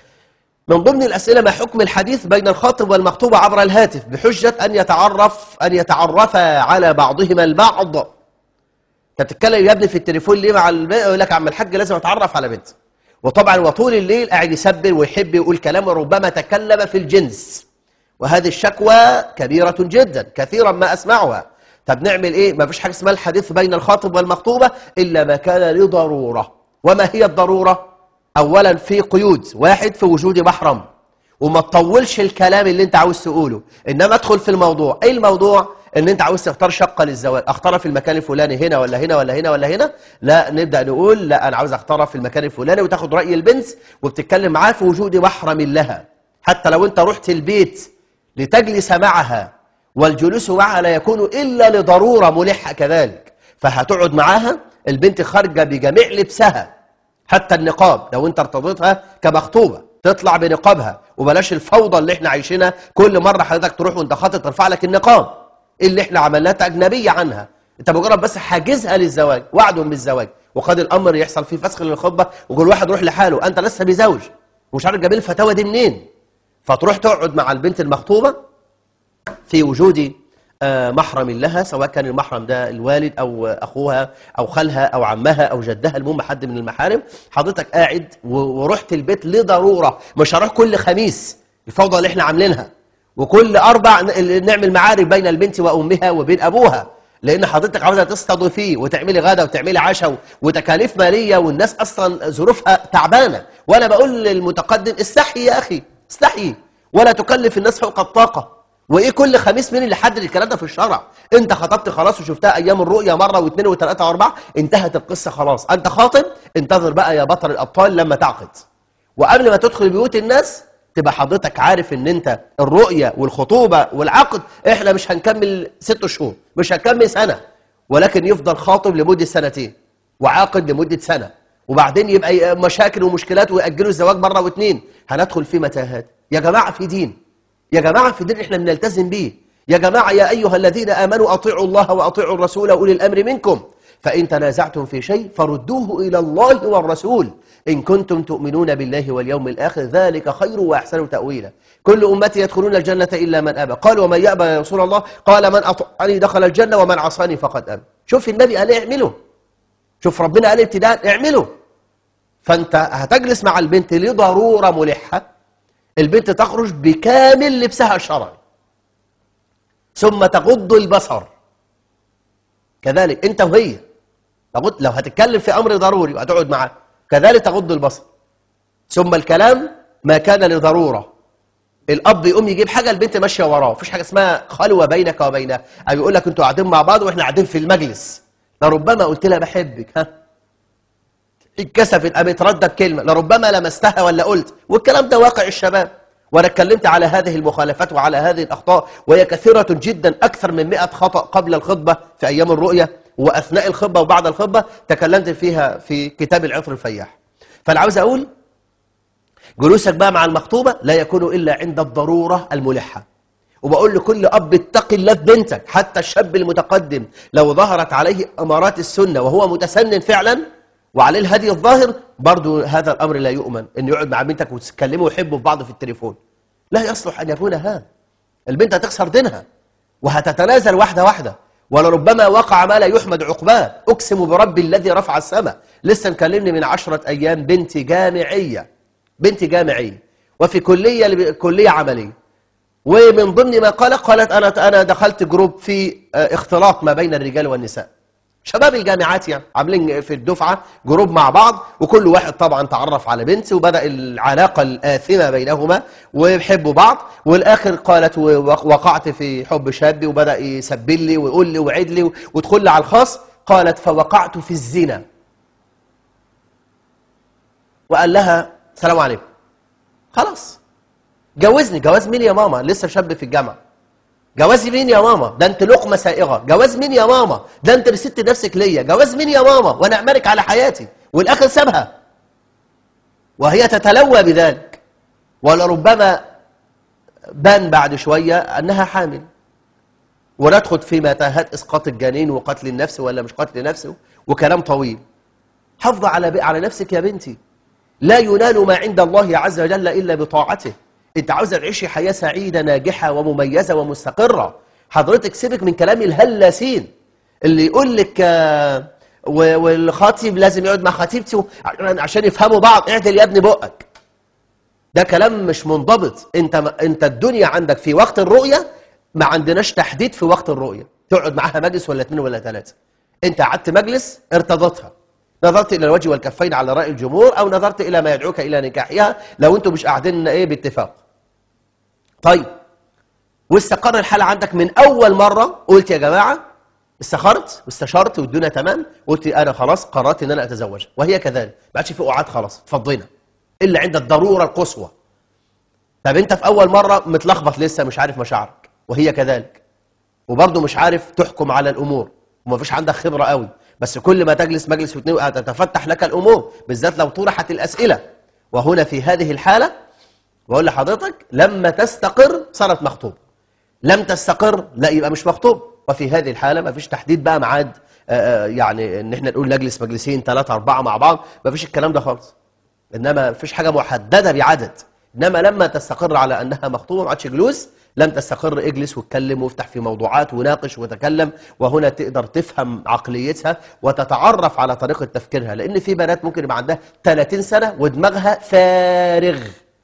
من ضمن الأسئلة ما حكم الحديث بين الخاطب والمخطوبة عبر الهاتف بحجة أن يتعرف أن يتعرفا على بعضهما البعض أنت بتتكلم يا ابني في التليفون ليه مع البنت يقول لك عم الحاج لازم أتعرف على بنت وطبعا وطول الليل قاعد يسبل ويحب يقول كلام ربما تكلم في الجنس وهذه الشكوى كبيرة جدا كثيرا ما أسمعها طب نعمل إيه ما فيش حاجة اسمها الحديث بين الخاطب والمخطوبة إلا ما كان لضرورة وما هي الضرورة أولا في قيود واحد في وجود محرم وما تطولش الكلام اللي انت عاوز تقوله إنما ادخل في الموضوع ايه الموضوع ان انت عاوز تختار شقة للزواج اختارها في المكان الفلاني هنا ولا هنا ولا هنا ولا هنا لا نبدأ نقول لا انا عاوز اختارها في المكان الفلاني وتاخد رأي البنت وبتتكلم معاه في وجود محرم لها حتى لو انت رحت البيت لتجلس معها والجلوس معها لا يكون إلا لضرورة ملحة كذلك فهتقعد معاها البنت خارجة بجميع لبسها حتى النقاب لو انت ارتضيتها كمخطوبة تطلع بنقابها وبلاش الفوضى اللي احنا عايشينها كل مرة حضرتك تروح وانت خاطب ترفع لك النقاب اللي احنا عملناها أجنبية عنها انت مجرد بس حاجزها للزواج وعدهم بالزواج وقد الأمر يحصل فيه فسخ للخطبة وكل واحد يروح لحاله أنت لسه بزوج ومش عارف جايبين الفتاوى دي منين فتروح تقعد مع البنت المخطوبة في وجود محرم لها سواء كان المحرم ده الوالد أو أخوها أو خالها أو عمها أو جدها المهم حد من المحارم حضرتك قاعد ورحت البيت لضرورة مش هروح كل خميس الفوضى اللي احنا عاملينها وكل أربع نعمل معارك بين البنت وأمها وبين أبوها لأن حضرتك عاوزة تستضيفيه وتعملي غدا وتعملي عشاء وتكاليف مالية والناس أصلا ظروفها تعبانة وأنا بقول للمتقدم استحي يا أخي استحي ولا تكلف الناس فوق الطاقة وإيه كل خميس مين اللي حدد الكلام ده في الشرع أنت خطبت خلاص وشفتها أيام الرؤية مرة واثنين وثلاثة وأربعة انتهت القصة خلاص أنت خاطب انتظر بقى يا بطل الأبطال لما تعقد وقبل ما تدخل بيوت الناس تبقى حضرتك عارف ان انت الرؤية والخطوبة والعقد احنا مش هنكمل ست شهور مش هنكمل سنة ولكن يفضل خاطب لمدة سنتين وعاقد لمدة سنة وبعدين يبقى مشاكل ومشكلات ويأجلوا الزواج مرة واثنين هندخل في متاهات يا جماعة في دين يا جماعة في دين احنا بنلتزم بيه يا جماعة يا أيها الذين آمنوا أطيعوا الله وأطيعوا الرسول وأولي الأمر منكم فإن تنازعتم في شيء فردوه إلى الله والرسول إن كنتم تؤمنون بالله واليوم الآخر ذلك خير وأحسن تأويلا كل أمتي يدخلون الجنة إلا من أبى قال ومن يأبى يا رسول الله قال من أطعني دخل الجنة ومن عصاني فقد أبى شوف النبي قال اعمله شوف ربنا قال ابتداء اعمله فأنت هتجلس مع البنت لضرورة ملحة البنت تخرج بكامل لبسها الشرعي ثم تغض البصر كذلك انت وهي تغض لو هتتكلم في امر ضروري وهتقعد معاه كذلك تغض البصر ثم الكلام ما كان لضروره الاب يقوم يجيب حاجه البنت ماشيه وراه مفيش حاجه اسمها خلوه بينك وبينها او يقول لك انتوا قاعدين مع بعض واحنا قاعدين في المجلس لربما قلت لها بحبك ها اتكسفت قامت ردت كلمه لربما لمستها ولا قلت والكلام ده واقع الشباب وانا اتكلمت على هذه المخالفات وعلى هذه الاخطاء وهي كثيره جدا اكثر من 100 خطا قبل الخطبه في ايام الرؤيه واثناء الخطبه وبعد الخطبه تكلمت فيها في كتاب العطر الفياح فانا عاوز اقول جلوسك بقى مع المخطوبه لا يكون الا عند الضروره الملحه وبقول لكل اب اتقي الله في بنتك حتى الشاب المتقدم لو ظهرت عليه امارات السنه وهو متسنن فعلا وعليه الهدي الظاهر برضو هذا الأمر لا يؤمن أن يقعد مع بنتك وتتكلموا ويحبوا في بعض في التليفون لا يصلح أن يكون هذا البنت هتخسر دينها وهتتنازل واحدة واحدة ولربما وقع ما لا يحمد عقباه أقسم برب الذي رفع السماء لسه مكلمني من عشرة أيام بنت جامعية بنت جامعية وفي كلية كلية عملية ومن ضمن ما قالت قالت أنا أنا دخلت جروب في اختلاط ما بين الرجال والنساء شباب الجامعات يعني عاملين في الدفعة جروب مع بعض وكل واحد طبعا تعرف على بنت وبدأ العلاقة الآثمة بينهما ويحبوا بعض والآخر قالت وقعت في حب شاب وبدأ يسبل لي ويقول لي وعد لي وادخل لي على الخاص قالت فوقعت في الزنا وقال لها السلام عليكم خلاص جوزني جواز مين يا ماما لسه شاب في الجامعة جواز مين يا ماما ده انت لقمة سائغة جواز مين يا ماما ده انت رسدت نفسك ليا جواز مين يا ماما وانا اعملك على حياتي والاخر سابها وهي تتلوى بذلك ولربما بان بعد شوية انها حامل وندخل في متاهات اسقاط الجنين وقتل النفس ولا مش قتل نفس وكلام طويل حافظ على على نفسك يا بنتي لا ينال ما عند الله عز وجل الا بطاعته انت عاوزه تعيشي حياه سعيده ناجحه ومميزه ومستقره حضرتك سيبك من كلام الهلاسين اللي يقول لك آه، والخطيب لازم يقعد مع خطيبته عشان يفهموا بعض اعدل يا ابني بقك ده كلام مش منضبط انت انت الدنيا عندك في وقت الرؤيه ما عندناش تحديد في وقت الرؤيه تقعد معاها مجلس ولا اثنين ولا ثلاثه انت قعدت مجلس ارتضتها نظرت الى الوجه والكفين على راي الجمهور او نظرت الى ما يدعوك الى نكاحها لو انتم مش قاعدين ايه باتفاق طيب واستقر الحال عندك من أول مرة قلت يا جماعة استخرت واستشرت والدنيا تمام قلت أنا خلاص قررت أن أنا أتزوج وهي كذلك ما عادش في قعاد خلاص اتفضينا إلا عند الضرورة القصوى طب أنت في أول مرة متلخبط لسه مش عارف مشاعرك وهي كذلك وبرضه مش عارف تحكم على الأمور وما فيش عندك خبرة قوي بس كل ما تجلس مجلس واثنين تتفتح لك الأمور بالذات لو طرحت الأسئلة وهنا في هذه الحالة بقول لحضرتك لما تستقر صارت مخطوب لم تستقر لا يبقى مش مخطوب وفي هذه الحالة ما فيش تحديد بقى ميعاد آه، آه، يعني ان احنا نقول نجلس مجلسين ثلاثة أربعة مع بعض ما فيش الكلام ده خالص إنما ما فيش حاجة محددة بعدد إنما لما تستقر على أنها مخطوبة ما عادش جلوس لم تستقر اجلس واتكلم وافتح في موضوعات وناقش وتكلم وهنا تقدر تفهم عقليتها وتتعرف على طريقة تفكيرها لأن في بنات ممكن يبقى عندها 30 سنة ودماغها فارغ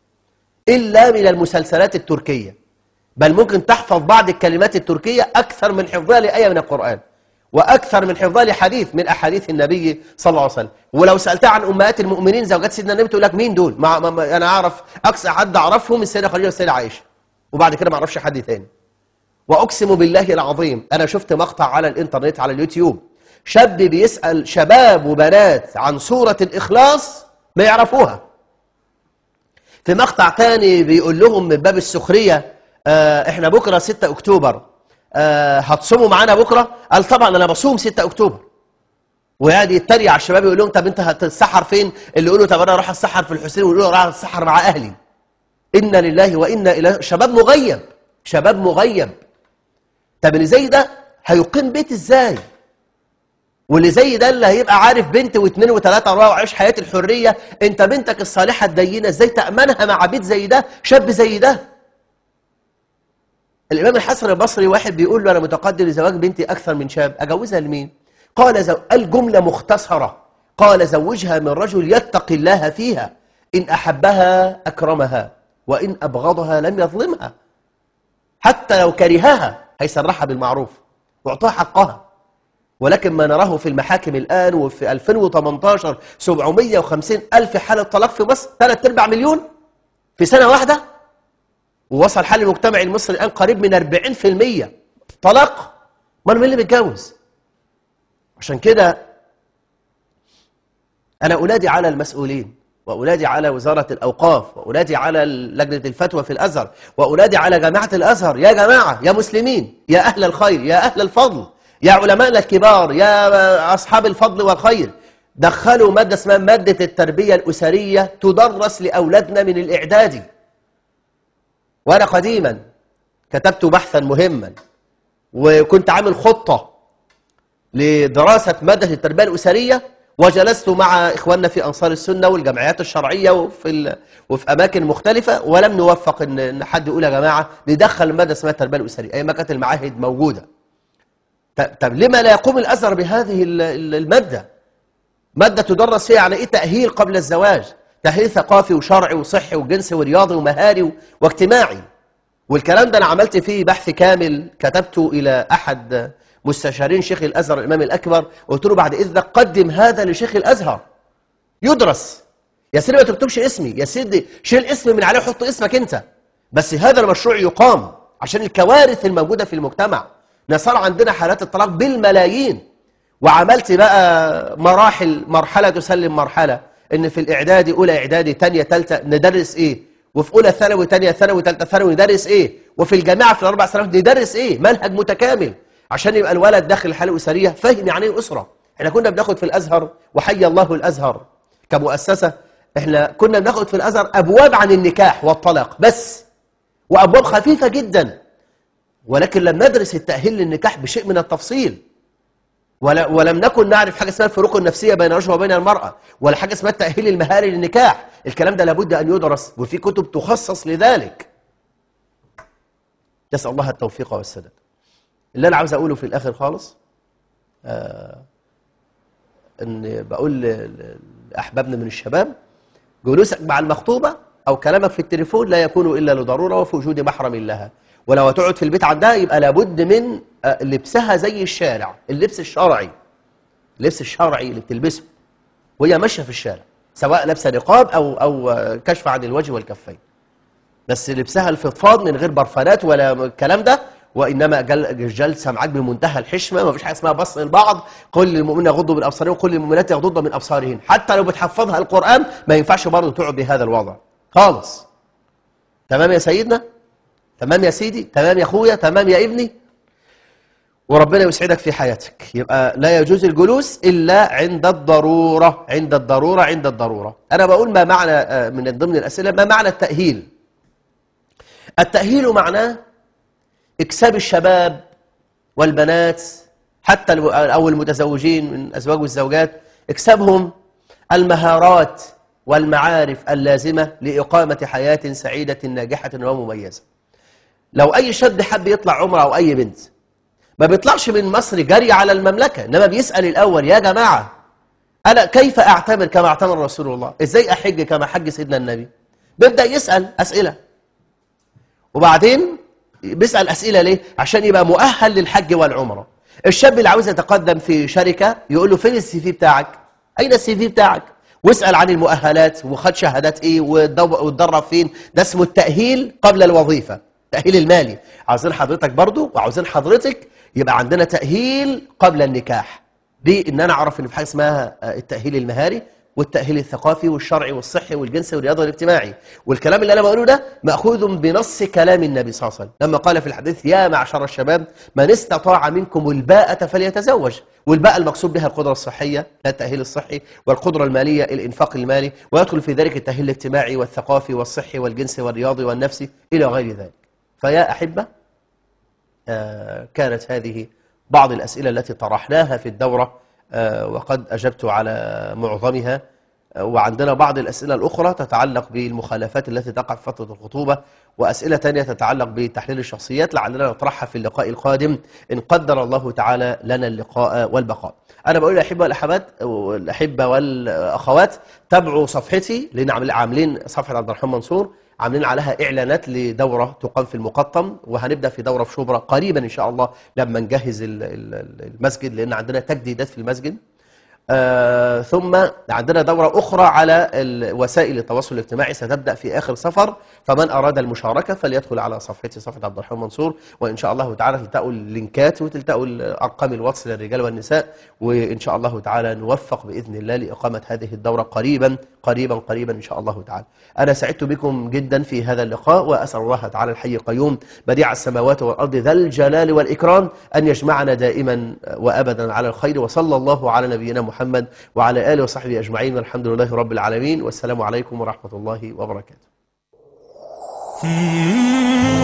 إلا من المسلسلات التركية بل ممكن تحفظ بعض الكلمات التركية أكثر من حفظها لآية من القرآن وأكثر من حفظها لحديث من أحاديث النبي صلى الله عليه وسلم ولو سألتها عن أمهات المؤمنين زوجات سيدنا النبي تقول لك مين دول ما ما أنا أعرف أقصى حد أعرفهم السيدة خديجة والسيدة عائشة وبعد كده ما أعرفش حد ثاني وأقسم بالله العظيم أنا شفت مقطع على الإنترنت على اليوتيوب شاب بيسأل شباب وبنات عن سورة الإخلاص ما يعرفوها في مقطع تاني بيقول لهم من باب السخرية آه احنا بكرة 6 اكتوبر آه هتصوموا معانا بكرة قال طبعا انا بصوم 6 اكتوبر وقاعد يتريق على الشباب يقول لهم طب انت هتتسحر فين اللي يقولوا طب انا اروح اتسحر في الحسين ويقولوا اروح اتسحر مع اهلي انا لله وانا اليه شباب مغيب شباب مغيب طب اللي زي ده هيقيم بيت ازاي واللي زي ده اللي هيبقى عارف بنت واثنين وثلاثة واربعة وعيش حياة الحرية انت بنتك الصالحة الدينة ازاي تأمنها مع بيت زي ده شاب زي ده الإمام الحسن البصري واحد بيقول له أنا متقدم لزواج بنتي أكثر من شاب أجوزها لمين؟ قال زو... الجملة مختصرة قال زوجها من رجل يتقي الله فيها إن أحبها أكرمها وإن أبغضها لم يظلمها حتى لو كرهها هيسرحها بالمعروف واعطاها حقها ولكن ما نراه في المحاكم الآن وفي 2018 750 ألف حالة طلاق في مصر 3 أرباع مليون في سنة واحدة ووصل حال المجتمع المصري الآن قريب من 40% طلاق من مين اللي بيتجوز عشان كده أنا أنادي على المسؤولين وأنادي على وزارة الأوقاف وأنادي على لجنة الفتوى في الأزهر وأنادي على جماعة الأزهر يا جماعة يا مسلمين يا أهل الخير يا أهل الفضل يا علماءنا الكبار يا أصحاب الفضل والخير دخلوا مادة اسمها مادة التربية الأسرية تدرس لأولادنا من الإعدادي وأنا قديما كتبت بحثا مهما وكنت عامل خطة لدراسة مادة التربية الأسرية وجلست مع إخواننا في أنصار السنة والجمعيات الشرعية وفي, ال... وفي أماكن مختلفة ولم نوفق إن, إن حد يقول يا جماعة ندخل مادة اسمها التربية الأسرية أي ما كانت المعاهد موجودة طب لما لا يقوم الأزهر بهذه المادة مادة تدرس فيها على إيه تأهيل قبل الزواج تأهيل ثقافي وشرعي وصحي وجنسي ورياضي ومهاري واجتماعي والكلام ده أنا عملت فيه بحث كامل كتبته إلى أحد مستشارين شيخ الأزهر الإمام الأكبر قلت له بعد إذنك قدم هذا لشيخ الأزهر يدرس يا سيدي ما تكتبش اسمي يا سيدي شيل اسمي من عليه وحط اسمك أنت بس هذا المشروع يقام عشان الكوارث الموجودة في المجتمع صار عندنا حالات الطلاق بالملايين وعملت بقى مراحل مرحلة تسلم مرحلة ان في الاعدادي اولى اعدادي تانية تالتة ندرس ايه وفي اولى ثانوي تانية ثانوي تالتة ثانوي ندرس ايه وفي الجامعة في الاربع سنوات ندرس ايه منهج متكامل عشان يبقى الولد داخل الحالة الأسرية فاهم يعني ايه أسرة احنا كنا بناخد في الأزهر وحي الله الأزهر كمؤسسة احنا كنا بناخد في الأزهر أبواب عن النكاح والطلاق بس وأبواب خفيفة جدا ولكن لم ندرس التأهيل للنكاح بشيء من التفصيل ولا ولم نكن نعرف حاجة اسمها الفروق النفسية بين الرجل وبين المرأة ولا حاجة اسمها التأهيل المهاري للنكاح الكلام ده لابد أن يدرس وفي كتب تخصص لذلك نسأل الله التوفيق والسداد اللي أنا عاوز أقوله في الآخر خالص آه أن بقول لأحبابنا من الشباب جلوسك مع المخطوبة أو كلامك في التليفون لا يكون إلا لضرورة وفي وجود محرم لها ولو هتقعد في البيت عندها يبقى لابد من لبسها زي الشارع اللبس الشرعي اللبس الشرعي اللي بتلبسه وهي ماشيه في الشارع سواء لابسه نقاب او او كشف عن الوجه والكفين بس لبسها الفضفاض من غير برفانات ولا الكلام ده وانما جلسه معاك بمنتهى الحشمه ما فيش حاجه اسمها بص لبعض قل للمؤمنين يغضوا من ابصارهم وقل للمؤمنات يغضضن من ابصارهن حتى لو بتحفظها القران ما ينفعش برضه تقعد بهذا الوضع خالص تمام يا سيدنا تمام يا سيدي تمام يا اخويا تمام يا ابني وربنا يسعدك في حياتك يبقى لا يجوز الجلوس إلا عند الضرورة عند الضرورة عند الضرورة أنا بقول ما معنى من ضمن الأسئلة ما معنى التأهيل التأهيل معناه إكساب الشباب والبنات حتى أو المتزوجين من أزواج والزوجات إكسابهم المهارات والمعارف اللازمة لإقامة حياة سعيدة ناجحة ومميزة لو أي شاب حب يطلع عمره أو أي بنت ما بيطلعش من مصر جري على المملكة إنما بيسأل الأول يا جماعة أنا كيف أعتمر كما اعتمر رسول الله إزاي أحج كما حج سيدنا النبي بيبدأ يسأل أسئلة وبعدين بيسأل أسئلة ليه عشان يبقى مؤهل للحج والعمرة الشاب اللي عاوز يتقدم في شركة يقول له فين السي في بتاعك أين السي في بتاعك واسأل عن المؤهلات وخد شهادات إيه واتدرب فين ده اسمه التأهيل قبل الوظيفة التأهيل المالي عاوزين حضرتك برضو وعاوزين حضرتك يبقى عندنا تأهيل قبل النكاح دي ان انا اعرف ان في حاجه اسمها التأهيل المهاري والتأهيل الثقافي والشرعي والصحي والجنسي والرياضي والاجتماعي والكلام اللي أنا بقوله ده مأخوذ بنص كلام النبي صلى الله عليه وسلم لما قال في الحديث يا معشر الشباب من استطاع منكم الباءة فليتزوج والباءة المقصود بها القدرة الصحية التأهيل الصحي والقدرة المالية الإنفاق المالي ويدخل في ذلك التأهيل الاجتماعي والثقافي والصحي والجنسي والرياضي والنفسي إلى غير ذلك فيا أحبة آه، كانت هذه بعض الأسئلة التي طرحناها في الدورة آه، وقد أجبت على معظمها آه، وعندنا بعض الأسئلة الأخرى تتعلق بالمخالفات التي تقع في فترة الخطوبة وأسئلة تانية تتعلق بتحليل الشخصيات لعلنا نطرحها في اللقاء القادم إن قدر الله تعالى لنا اللقاء والبقاء أنا بقول الأحبة والأحبات والأحبة والأخوات تابعوا صفحتي لأن عامل- عاملين صفحة عبد الرحمن منصور عاملين عليها إعلانات لدورة تقام في المقطم وهنبدأ في دورة في شبرا قريبا إن شاء الله لما نجهز ال- ال- المسجد لأن عندنا تجديدات في المسجد آه ثم عندنا دورة أخرى على ال- وسائل التواصل الاجتماعي ستبدأ في آخر سفر فمن أراد المشاركة فليدخل على صفحتي صفحة عبد الرحمن منصور وإن شاء الله تعالى تلتقوا اللينكات وتلتقوا أرقام الواتس للرجال والنساء وإن شاء الله تعالى نوفق بإذن الله لإقامة هذه الدورة قريبا قريبا قريبا إن شاء الله تعالى أنا سعدت بكم جدا في هذا اللقاء وأسأل الله تعالى الحي القيوم بديع السماوات والأرض ذا الجلال والإكرام أن يجمعنا دائما وأبدا على الخير وصلى الله على نبينا محمد وعلى آله وصحبه أجمعين والحمد لله رب العالمين والسلام عليكم ورحمة الله وبركاته Mm-hmm.